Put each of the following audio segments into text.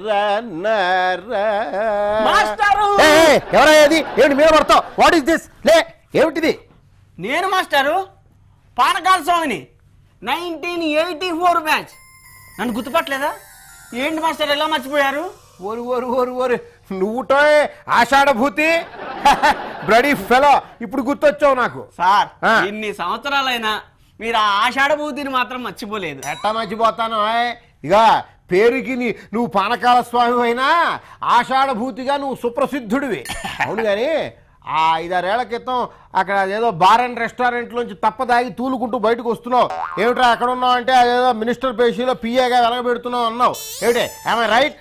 మాస్టారు! ఎవరా ఏది ఏమిటి మీద పడతావు వాట్ ఇస్ దిస్ లే ఏమిటిది నేను మాస్టారు పానకాల స్వామిని నైన్టీన్ ఎయిటీ ఫోర్ బ్యాచ్ నన్ను గుర్తుపట్టలేదా ఏంటి మాస్టర్ ఎలా మర్చిపోయారు ఓరు ఓరు ఓరు ఓరు నువ్వుటో ఆషాఢభూతి బ్లడీ ఫెలో ఇప్పుడు గుర్తొచ్చావు నాకు సార్ ఆ. ఇన్ని సంవత్సరాలైనా మీరు ఆ ఆషాఢభూతిని మాత్రం మర్చిపోలేదు ఎట్టా మర్చిపోతాను ఆయ్? ఇక పేరుకి నీ నువ్వు పానకాల స్వామి అయినా ఆషాఢభూతిగా నువ్వు సుప్రసిద్ధుడివి అవును కానీ ఆ ఐదారేళ్ల క్రితం అక్కడ ఏదో బార్ అండ్ రెస్టారెంట్ నుంచి తప్పదాగి తూలుకుంటూ బయటకు వస్తున్నావు ఏమిట్రా ఎక్కడ ఉన్నావు అంటే అదేదో మినిస్టర్ పేషీలో పిఏగా వెలగబెడుతున్నావు అన్నావు ఏమిటే ఏమై రైట్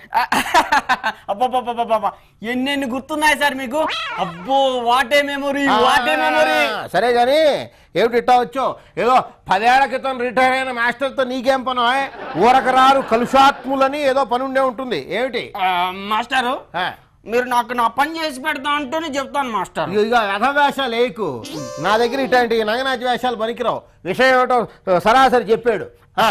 అబ్బబ్బబ్బబ్బబ్బ ఎన్నెన్ని గుర్తున్నాయి సార్ మీకు అబ్బో వాటే మెమొరీ వాటే మెమొరీ సరే గాని ఏమిటి ఇట్టా వచ్చావు ఏదో పదేళ్ల క్రితం రిటైర్ అయిన మాస్టర్తో నీకేం పను ఆయ్? ఊరకరారు కలుషాత్ములని ఏదో పని ఉండే ఉంటుంది ఏమిటి మాస్టారు ఆ. మీరు నాకు నా పని చేసి పెడతా అంటేనే చెప్తాను మాస్టర్ ఇగో ఇక వ్యధవేషాలు లేకు నా దగ్గర ఇట్లాంటి నగనాచి వేషాలు పనికిరావు విషయం ఏమిటో సరాసరి చెప్పాడు ఆ,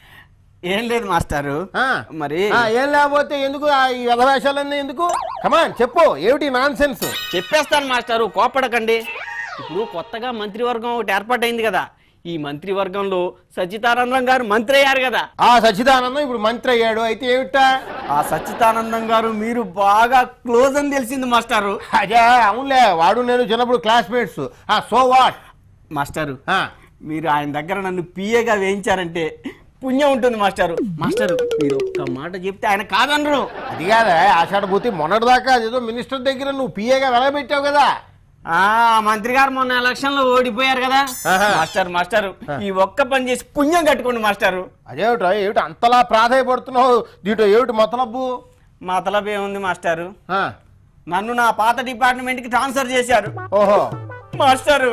ఏం లేదు మాస్టారు ఆ. మరి ఆ, ఏం లేకపోతే ఎందుకు ఆ ఈ వ్యధవేషాలన్నీ ఎందుకు కమాన్ చెప్పు ఏమిటి నాన్ సెన్స్ చెప్పేస్తాను మాస్టారు కోపడకండి ఇప్పుడు కొత్తగా మంత్రివర్గం ఒకటి ఏర్పాటైంది కదా ఈ మంత్రివర్గంలో సచితానందం గారు మంత్రి అయ్యారు కదా ఆ సచ్చిదానందం ఇప్పుడు మంత్రి అయ్యాడు అయితే ఏమిటా ఆ సచితానందం గారు మీరు బాగా క్లోజ్ అని తెలిసింది మాస్టారు అదే అవునులే వాడు నేను చిన్నప్పుడు క్లాస్మేట్స్ ఆ సో వాట్ మాస్టారు ఆ, మీరు ఆయన దగ్గర నన్ను పిఏగా వేయించారంటే పుణ్యం ఉంటుంది మాస్టారు మాస్టారు మీరు ఒక్క మాట చెప్తే ఆయన కాదనరు అది కాదా ఆషాఢభూతి మొన్నటిదాకా అదేదో మినిస్టర్ దగ్గర నువ్వు పిఏగా వెలగబెట్టావు కదా ఆ మంత్రి గారు మొన్న ఎలక్షన్ లో ఓడిపోయారు కదా ఆహా. మాస్టర్ మాస్టారు ఈ ఒక్క పని చేసి పుణ్యం కట్టుకోండి మాస్టారు అదేమిటో ఏమిటి అంతలా ప్రాధాయపడుతున్నావు దీంట్లో ఏమిటి మొత్తలబ్బు మా తలపు ఏముంది మాస్టారు ఆ, నన్ను నా పాత డిపార్ట్మెంట్ కి ట్రాన్స్ఫర్ చేశారు ఓహో మాస్టారు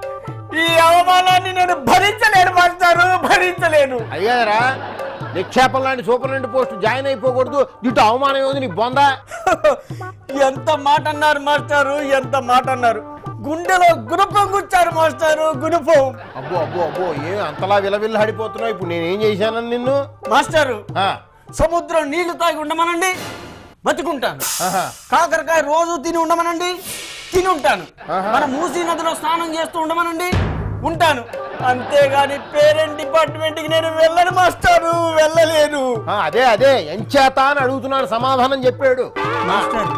ఈ అవమానాన్ని నేను భరించలేను మాస్టారు భరించలేను అయ్యారా నిక్షేపం లాంటి సూపరింటెండెంట్ పోస్ట్ జాయిన్ అయిపోకూడదు దీంట్లో అవమానం ఏముంది నీకు బొందా ఎంత మాట అన్నారు మాస్టారు ఎంత మాట అన్నారు గుండెలో గుణపం గుచ్చారు మాస్టారు గుణపం అబ్బో అబ్బో అబ్బో ఏం అంతలా విలవిల్ల హడిపోతున్నావు ఇప్పుడు నేనేం చేశానని నిన్ను మాస్టారు ఆ, సముద్రం నీళ్లు తాగి ఉండమనండి బతుకుంటాను ఆహా. కాకరకాయ రోజు తిని ఉండమనండి తిని ఉంటాను ఆహా. మన మూసీ నదిలో స్నానం చేస్తూ ఉండమనండి ఉంటాను అంతేగాని పేరెంట్ డిపార్ట్మెంట్ కి నేను వెళ్ళను మాస్టారు వెళ్ళలేను ఆ, అదే అదే ఎంచేత అని అడుగుతున్నాను సమాధానం చెప్పాడు మాస్టర్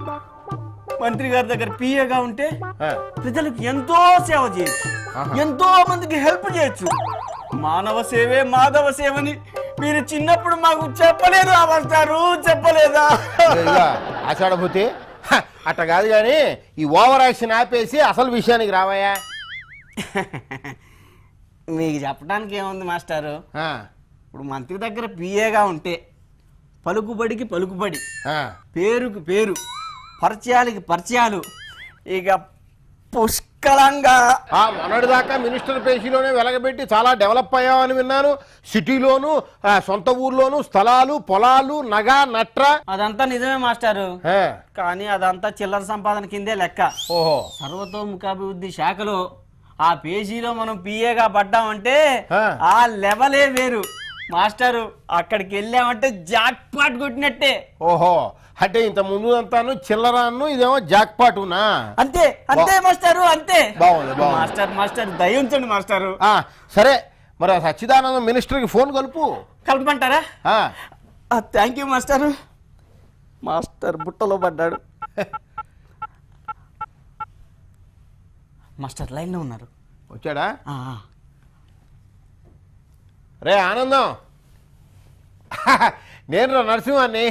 మంత్రి గారి దగ్గర పిఏగా ఉంటే ఆ, ప్రజలకు ఎంతో సేవ చేయొచ్చు ఆహా. ఎంతో మందికి హెల్ప్ చేయొచ్చు మానవ సేవే మాధవ సేవని మీరు చిన్నప్పుడు మాకు చెప్పలేదు ఆ మాస్టారు చెప్పలేదా ఇదిగో, ఆషాఢభూతి హ, అట్ట కాదు కానీ ఈ ఓవర్ యాక్షన్ ఆపేసి అసలు విషయానికి రావయ్యా మీకు చెప్పడానికి ఏముంది మాస్టారు ఆ, ఇప్పుడు మంత్రి దగ్గర పిఏగా ఉంటే పలుకుబడికి పలుకుబడి ఆ. పేరుకి పేరు పరిచయాలకి పరిచయాలు ఇక పుష్కలంగా ఆ మొన్నటిదాకా మినిస్టర్ పేషీలోనే వెలగబెట్టి చాలా డెవలప్ అయ్యామని విన్నాను సిటీలోను ఆ, సొంత ఊర్లోను స్థలాలు పొలాలు నగ నట్ర అదంతా నిజమే మాస్టారు ఆ, కానీ అదంతా చిల్లర సంపాదన కిందే లెక్క ఓహో సర్వతోముఖాభివృద్ధి శాఖలో ఆ పేజీలో మనం పిఏగా పడ్డామంటే ఆ. ఆ లెవలే వేరు మాస్టారు అక్కడికి వెళ్ళామంటే జాక్ పాట్ కొట్టినట్టే ఓహో అంటే ఇంత ముందు అంతాను చిల్లరాను ఇదేమో జాక్ పాటునా అంతే అంతే మాస్టారు అంతే బాగుంది, బాగుంది. మాస్టర్ మాస్టర్ దయ ఉంచండి మాస్టారు ఆ, సరే మరి ఆ సచ్చిదానందం మినిస్టర్కి ఫోన్ కలుపు కలపమంటారా ఆ, థ్యాంక్ యూ మాస్టారు మాస్టర్ బుట్టలో పడ్డాడు మాస్టర్ లైన్లో ఉన్నారు వచ్చాడా ఆ, ఆ. రే ఆనందం నేను రా నరసింహాన్ని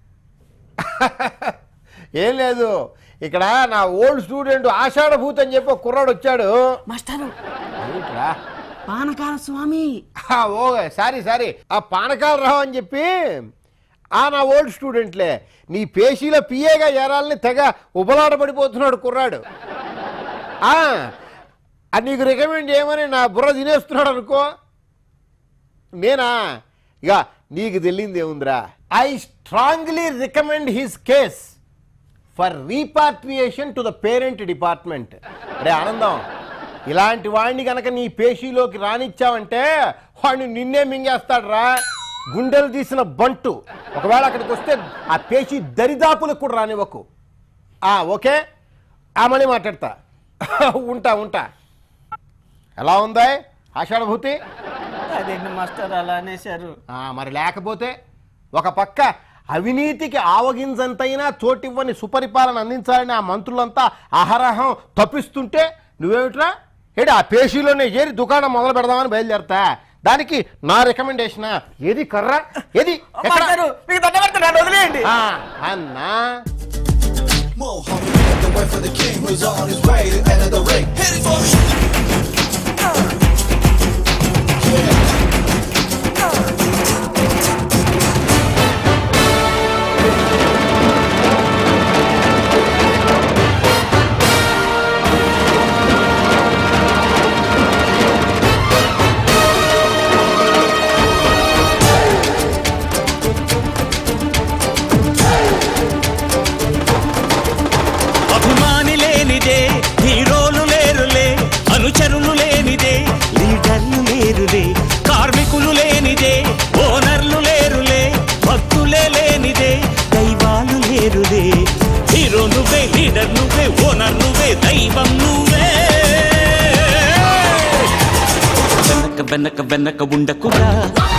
ఏం లేదు ఇక్కడ నా ఓల్డ్ స్టూడెంట్ ఆషాఢభూత్ అని చెప్పి ఒక కుర్రాడు వచ్చాడు మాస్టారు ఏమిట్రా? పానకాల స్వామి ఆ, ఓ సారీ సారీ ఆ పానకాల రావు అని చెప్పి ఆ నా ఓల్డ్ స్టూడెంట్లే నీ పేషీలో పిఏగా ఏరాలని తెగ ఉబలాట పడిపోతున్నాడు కుర్రాడు ఆ, అది నీకు రికమెండ్ చేయమని నా బుర్ర తినేస్తున్నాడు అనుకో నేనా ఇక నీకు తెలియంది ఏముందిరా I strongly recommend his case for repatriation to the parent department రే ఆనందం ఇలాంటి వాడిని కనుక నీ పేషీలోకి రానిచ్చావంటే వాడిని నిన్నే మింగేస్తాడు రా గుండెలు తీసిన బంటు ఒకవేళ అక్కడికి వస్తే ఆ పేషి దరిదాపులకు కూడా రానివ్వకు ఆ ఓకే ఆ మళ్ళీ మాట్లాడతా ఉంటా ఉంటా ఎలా ఉందా ఆషాఢభూతి అదేంటి మాస్టర్ అలా అనేశారు ఆ, మరి లేకపోతే ఒక పక్క అవినీతికి ఆవగింజంతైనా చోటివ్వని సుపరిపాలన అందించాలని ఆ మంత్రులంతా అహరహం తప్పిస్తుంటే నువ్వేమిట్రా ఏడి ఆ పేషీలోనే ఏది దుకాణం మొదలు పెడదామని బయలుదేరతా దానికి నా రికమెండేషన్ ఏది కర్ర ఏది ఎక్కడ? మాస్టారు మీకు దండ పెడతాను వదిలేయండి ఆ, అన్నా Mohammed made the way for the king who's on his way to enter the ring. Hit it for me. అభిమాని లేనిదే హీరోలు లేరులే అనుచరులు లేనిదే లీడర్లు లేరులే కార్మికులు లేనిదే ఓనర్లు లేరులే భక్తులే లేనిదే దైవాలు లేరులే హీరో నువ్వే లీడర్ నువ్వే ఓనర్ నువ్వే దైవం నువ్వే వెనక వెనక వెనక ఉండకురా